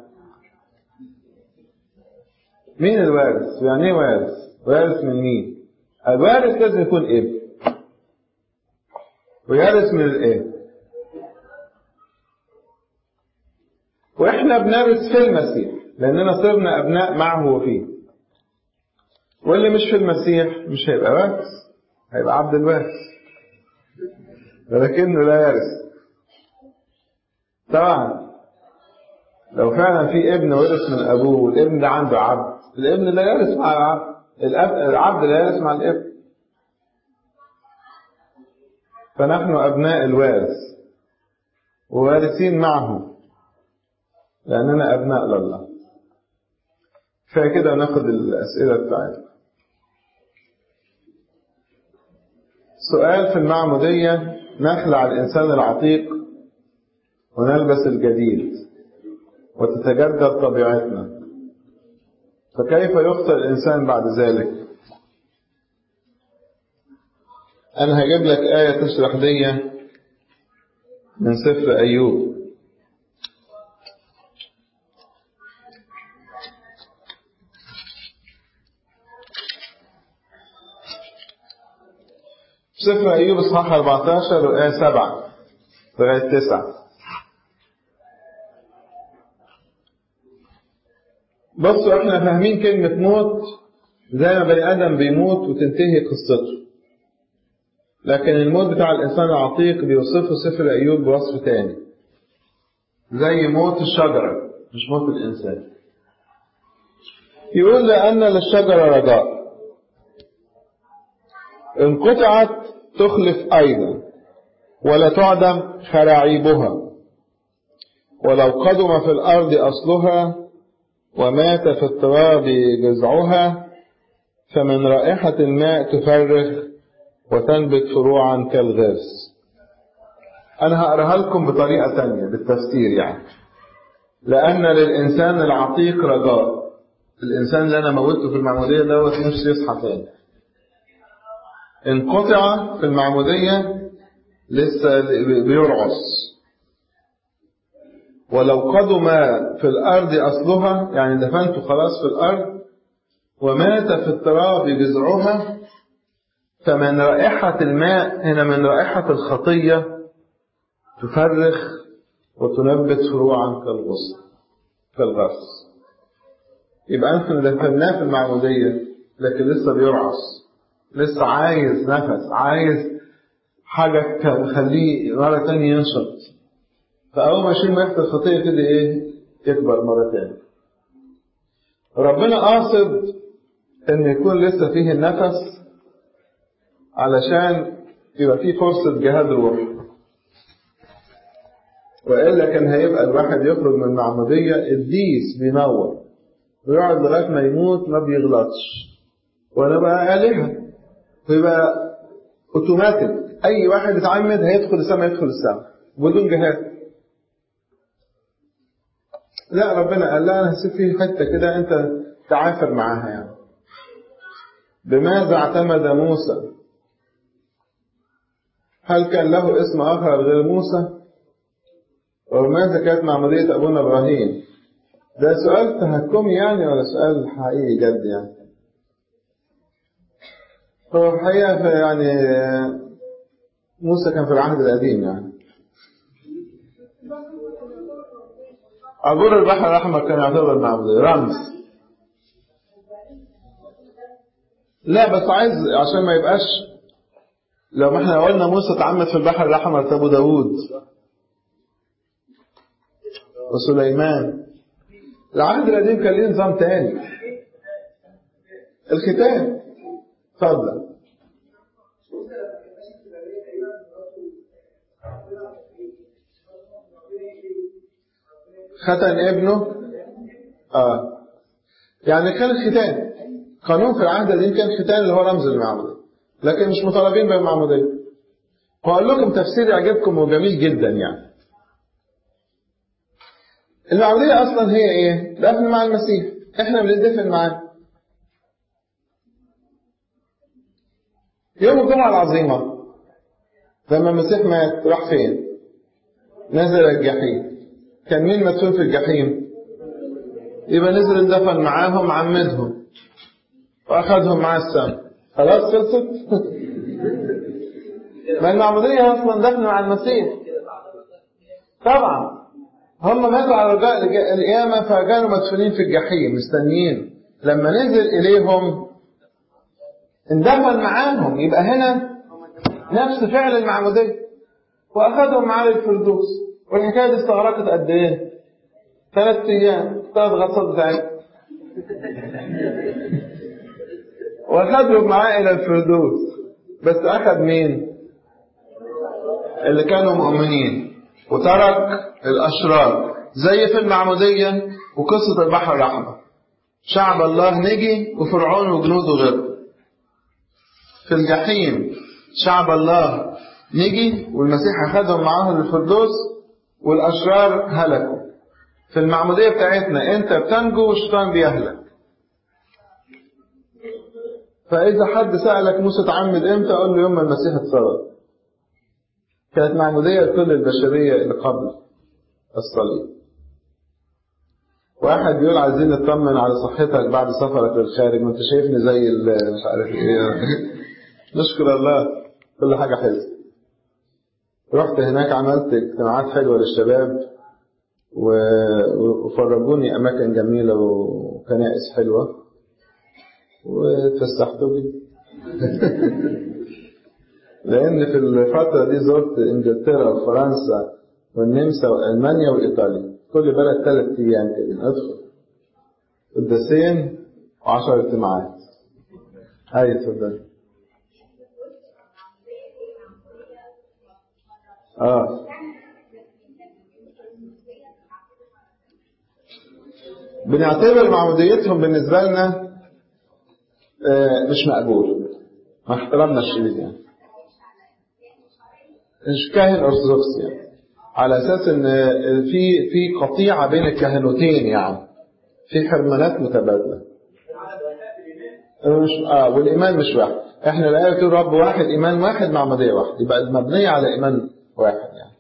مين الوارث يعني ايه وارث وارث من مين الوارث لازم يكون ابن ويرث من الاب واحنا بنرث في المسيح لاننا صرنا ابناء معه وفيه واللي مش في المسيح مش هيبقى وارث هيبقى عبد الوارث ولكنه لا يرث طبعا لو فعلا في ابن ورث من ابوه والابن ده عنده عبد الابن لا يرث مع العبد الأب... العبد لا يرث مع الابن فنحن ابناء الوارث ووارثين معه لاننا ابناء لله فكده ناخد الاسئله بتاعتنا سؤال في المعموديه نخلع الانسان العتيق ونلبس الجديد وتتجدد طبيعتنا فكيف يخطئ الإنسان بعد ذلك أنا هجيب لك آية تشرح دي من سفر أيوب سفر أيوب إصحاح 14 وآية 7 لغاية 9 بصوا احنا فاهمين كلمة موت زي ما بني آدم بيموت وتنتهي قصته لكن الموت بتاع الإنسان العتيق بيوصفه سفر أيوب بوصف تاني زي موت الشجرة مش موت الإنسان يقول لأن للشجرة رجاء إن قطعت تخلف أيضا ولا تعدم خراعيبها ولو قدم في الأرض أصلها ومات في التراب جذعها فمن رائحة الماء تفرخ وتنبت فروعا كالغاز أنا هقراها لكم بطريقة تانية بالتفسير يعني لأن للإنسان العتيق رجاء الإنسان اللي أنا موته في المعمودية دوت نفسه يصحى تاني انقطع في المعمودية لسه بيرعص ولو قدم في الأرض أصلها يعني دفنته خلاص في الأرض ومات في التراب جذعها فمن رائحة الماء هنا من رائحة الخطية تفرخ وتنبت فروعا كالغصن كالغص يبقى أنت دفناه في المعمودية لكن لسه بيرعص لسه عايز نفس عايز حاجة تخليه مرة تانية ينشط فأول ما يشيل ريحة الخطية كده إيه يكبر مرة تانية ربنا قاصد إن يكون لسه فيه النفس علشان يبقى فيه فرصة جهاد روح وإلا كان هيبقى الواحد يخرج من المعمودية الديس بينور ويقعد لغاية ما يموت ما بيغلطش وأنا بقى آلهة ويبقى أوتوماتيك أي واحد يتعمد هيدخل السماء يدخل السماء بدون جهاد لا ربنا قال لا أنا هسيب فيه حتة كده أنت تعافر معاها يعني بماذا اعتمد موسى هل كان له اسم آخر غير موسى وماذا كانت معمودية أبونا إبراهيم ده سؤال تهكمي يعني ولا سؤال حقيقي جد يعني هو الحقيقة يعني موسى كان في العهد القديم يعني عبور البحر الأحمر كان يعتبر معمودية رمز لا بس عايز عشان ما يبقاش لو ما احنا قلنا موسى اتعمد في البحر الأحمر طب وداوود وسليمان العهد القديم كان ليه نظام تاني الختان اتفضل ختن ابنه اه يعني كان الختان قانون في العهد القديم كان الختان اللي هو رمز المعمودية لكن مش مطالبين بالمعمودية وأقول لكم تفسير يعجبكم وجميل جدا يعني المعمودية أصلا هي إيه؟ دفن مع المسيح إحنا بندفن معاه يوم الجمعة العظيمة لما المسيح مات راح فين؟ نزل الجحيم كان مين مدفون في الجحيم؟ يبقى نزل اندفن معاهم عمدهم وأخذهم معاه السماء خلاص خلصت؟ ما المعمودية أصلا دفن مع المسيح طبعا هم ماتوا على رجاء القيامة فكانوا مدفونين في الجحيم مستنيين لما نزل إليهم اندفن معاهم يبقى هنا نفس فعل المعمودية وأخذهم معاه للفردوس والحكاية دي استغرقت قد إيه؟ ثلاث أيام ثلاث غطات بتاعتها وأخذهم معاه إلى الفردوس بس أخذ مين؟ اللي كانوا مؤمنين وترك الأشرار زي في المعمودية وقصة البحر الأحمر شعب الله نجي وفرعون وجنوده غرقوا في الجحيم شعب الله نجي والمسيح أخذهم معاه للفردوس والأشرار هلكوا في المعمودية بتاعتنا أنت بتنجو والشيطان بيهلك فإذا حد سألك موسى تعمد إمتى قول له يوم ما المسيح اتصلب كانت معمودية لكل البشرية اللي قبل الصليب واحد بيقول عايزين نطمن على صحتك بعد سفرك للخارج وانت شايفني زي مش عارف ايه نشكر الله كل حاجة حلوة رحت هناك عملت اجتماعات حلوة للشباب وفرجوني أماكن جميلة وكنائس حلوة واتفسحتوا بي لأن في الفترة دي زرت إنجلترا وفرنسا والنمسا وألمانيا وإيطاليا كل بلد ثلاث أيام كده أدخل قداسين وعشر اجتماعات هاي اتفضل اه بنعتبر معموديتهم بالنسبة لنا آه مش مقبول مع احترامنا الشديد يعني مش كاهن ارثوذكس يعني على اساس ان في في قطيعه بين الكهنوتين يعني في حرمانات متبادله مش اه والايمان مش واحد احنا الايه بتقول رب واحد ايمان واحد معموديه واحد يبقى المبنيه على ايمان واحد يعني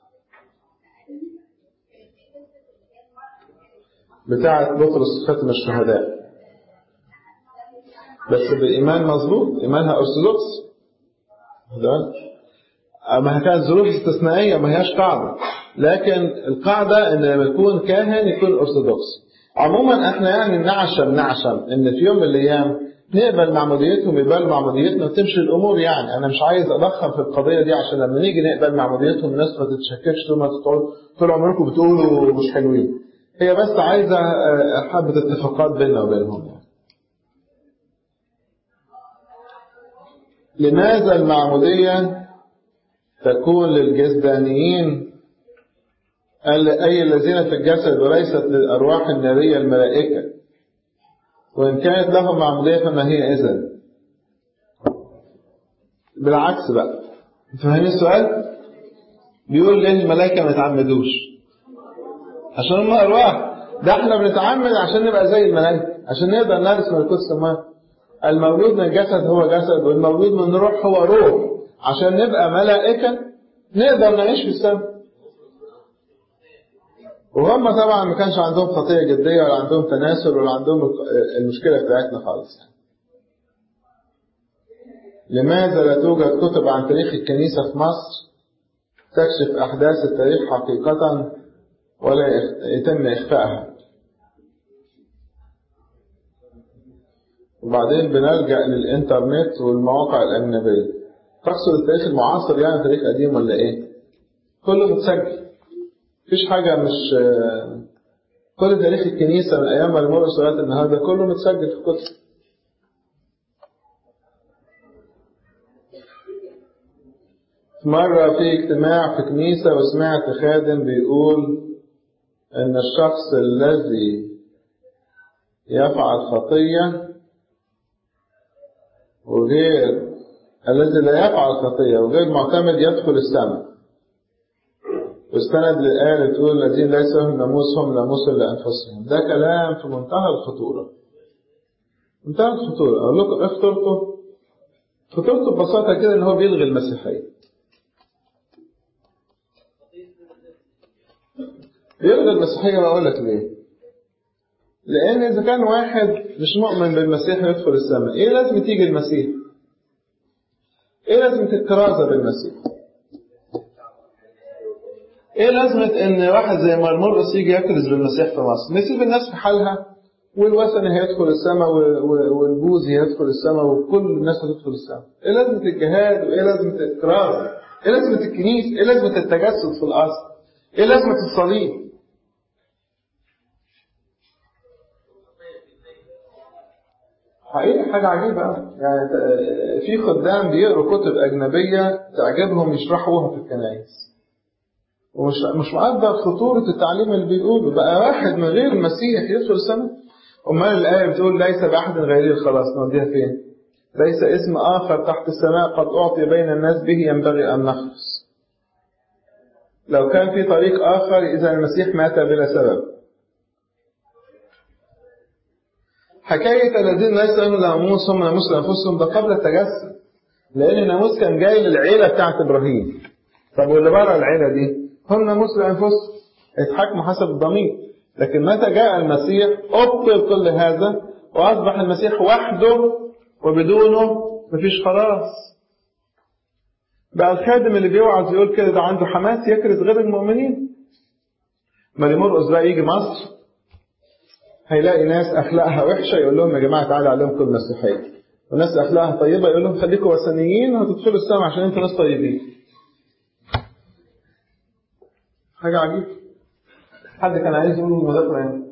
بتاعة بطرس ختم الشهداء بس بإيمان مظبوط إيمانها أرثوذكس ما هي كانت ظروف استثنائية ما هياش قاعدة لكن القاعدة إن لما يكون كاهن يكون أرثوذكس عموما احنا يعني نعشم نعشم إن في يوم من الأيام نقبل معموديتهم يقبل معموديتنا وتمشي الأمور يعني أنا مش عايز أضخم في القضية دي عشان لما نيجي نقبل معموديتهم الناس ما تتشككش طول ما طول عمركم بتقولوا مش حلوين هي بس عايزة حبة اتفاقات بيننا وبينهم يعني. لماذا المعمودية تكون للجسدانيين أي الذين في الجسد وليست للأرواح النارية الملائكة وإن كانت لهم معمودية فما هي إذن بالعكس بقى فاهمين السؤال بيقول ليه الملائكة ما يتعمدوش عشان هم أرواح ده احنا بنتعمد عشان نبقى زي الملائكة عشان نقدر نرث ملكوت السماء المولود من الجسد هو جسد والمولود من الروح هو روح عشان نبقى ملائكة نقدر نعيش في السماء وهم طبعا ما كانش عندهم خطية جدية ولا عندهم تناسل ولا عندهم المشكلة بتاعتنا خالص يعني. لماذا لا توجد كتب عن تاريخ الكنيسة في مصر تكشف أحداث التاريخ حقيقة ولا يتم إخفائها وبعدين بنلجأ للإنترنت والمواقع الأجنبية تقصد التاريخ المعاصر يعني تاريخ قديم ولا إيه؟ كله متسجل مفيش حاجة مش كل تاريخ الكنيسة من أيام ما المرقس لغاية النهاردة كله متسجل في كتب مرة في اجتماع في كنيسة وسمعت خادم بيقول أن الشخص الذي يفعل خطية وغير الذي لا يفعل خطية وغير معتمد يدخل السماء واستند للآية اللي تقول الذين ليس لهم ناموس هم ناموس لأنفسهم ده كلام في منتهى الخطورة منتهى الخطورة أقول لكم إيه خطورته؟ خطورته ببساطة كده إن هو بيلغي المسيحية بيلغي المسيحية وأقول لك ليه؟ لأن إذا كان واحد مش مؤمن بالمسيح يدخل السماء، إيه لازم تيجي المسيح؟ إيه لازم الكرازة بالمسيح؟ ايه لازمة ان واحد زي مرمرقس يجي يكرز بالمسيح في مصر نسيب الناس في حالها والوثني هيدخل السماء والبوذي هيدخل السماء وكل الناس هتدخل السماء ايه لازمة الجهاد وايه لازمة الكرازة ايه لازمة الكنيسة ايه لازمة التجسد في الاصل ايه لازمة الصليب حقيقة حاجة عجيبة يعني في خدام بيقروا كتب أجنبية تعجبهم يشرحوها في الكنائس ومش مش مقدر خطورة التعليم اللي بيقوله بقى واحد من غير المسيح يدخل السماء أمال الآية بتقول ليس بأحد غيري الخلاص نوديها فين؟ ليس اسم آخر تحت السماء قد أعطي بين الناس به ينبغي أن نخلص لو كان في طريق آخر إذا المسيح مات بلا سبب حكاية الذين ليس لهم ناموس هم ناموس لأنفسهم ده قبل التجسد لأن الناموس كان جاي للعيلة بتاعت إبراهيم طب واللي بره العيلة دي هم ناموس لأنفسهم يتحكموا حسب الضمير لكن متى جاء المسيح أبطل كل هذا وأصبح المسيح وحده وبدونه مفيش خلاص بقى الخادم اللي بيوعظ يقول كده ده عنده حماس يكرز غير المؤمنين ما اللي مرقص بقى يجي مصر هيلاقي ناس اخلاقها وحشه يقول لهم يا جماعه تعالوا علمكم المسيحيه وناس اخلاقها طيبه يقول لهم خليكم وثنيين وهتدخلوا السماء عشان انتوا ناس طيبين حاجه عجيبه حد كان عايز يقول المذاكره يعني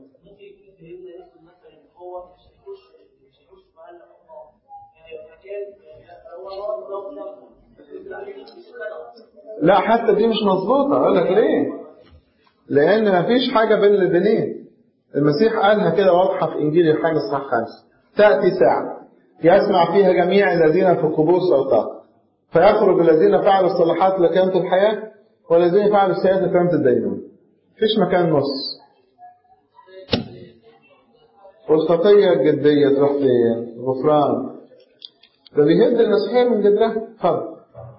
لا حتى دي مش مظبوطه اقول لك ليه لان مفيش حاجه بين البنين المسيح قالها كده واضحه في انجيل يوحنا اصحاح خمسه تاتي ساعه يسمع فيها جميع الذين في قبور صوتها فيخرج الذين فعلوا الصلاحات لكلمة الحياة والذين فعلوا السيئات لكلمة الدينون مفيش مكان نص والخطية الجدية تروح فين؟ غفران ده بيهد المسيحية من جدرها اتفضل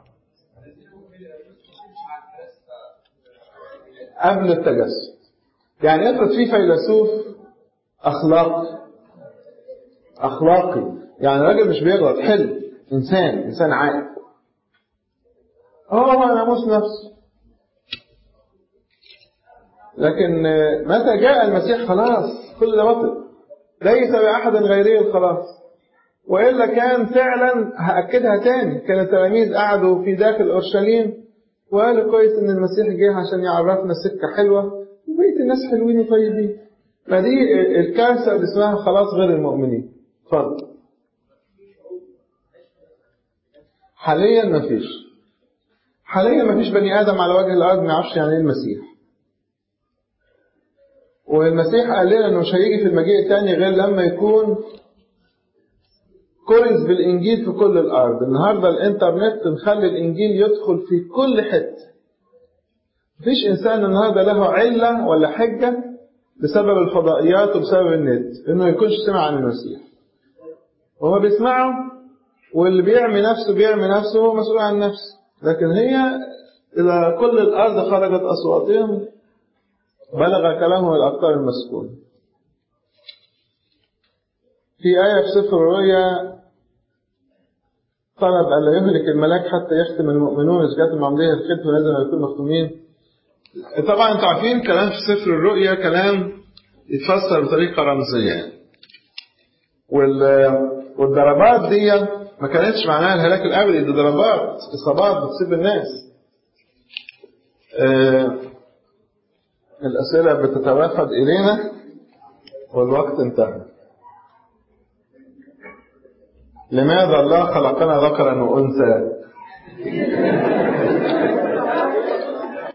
قبل التجسد يعني افرض في فيلسوف اخلاقي اخلاقي يعني راجل مش بيغلط حلو انسان انسان عاقل هو ناموس نفسه لكن متى جاء المسيح خلاص كل ده بطل ليس بأحد غيره الخلاص وإلا كان فعلا هأكدها تاني كان التلاميذ قعدوا في داخل أورشليم وقالوا كويس إن المسيح جه عشان يعرفنا سكة حلوة وبقية الناس حلوين وطيبين ما دي الكارثة اللي اسمها خلاص غير المؤمنين اتفضل حاليا ما فيش حاليا ما فيش بني ادم على وجه الارض ما يعرفش يعني ايه المسيح والمسيح قال لنا انه مش هيجي في المجيء الثاني غير لما يكون كرز بالانجيل في كل الارض النهارده الانترنت مخلي الانجيل يدخل في كل حته مفيش انسان النهارده له عله ولا حجه بسبب الفضائيات وبسبب النت انه يكونش سمع عن المسيح وهو بيسمعه واللي بيعمي نفسه بيعمي نفسه هو مسؤول عن نفسه لكن هي إذا كل الأرض خرجت أصواتهم بلغ كلامهم الأقطار المسكون في آية في سفر الرؤيا طلب ألا يهلك الملاك حتى يختم المؤمنون إذا كانت المعمودية الختم لازم يكونوا مختومين طبعا انتوا عارفين كلام في سفر الرؤيا كلام يتفسر بطريقة رمزية يعني. والضربات دي ما كانتش معناها الهلاك الابدي دي ضربات اصابات بتصيب الناس آه الاسئله بتتوافد الينا والوقت انتهى لماذا الله خلقنا ذكرا وانثى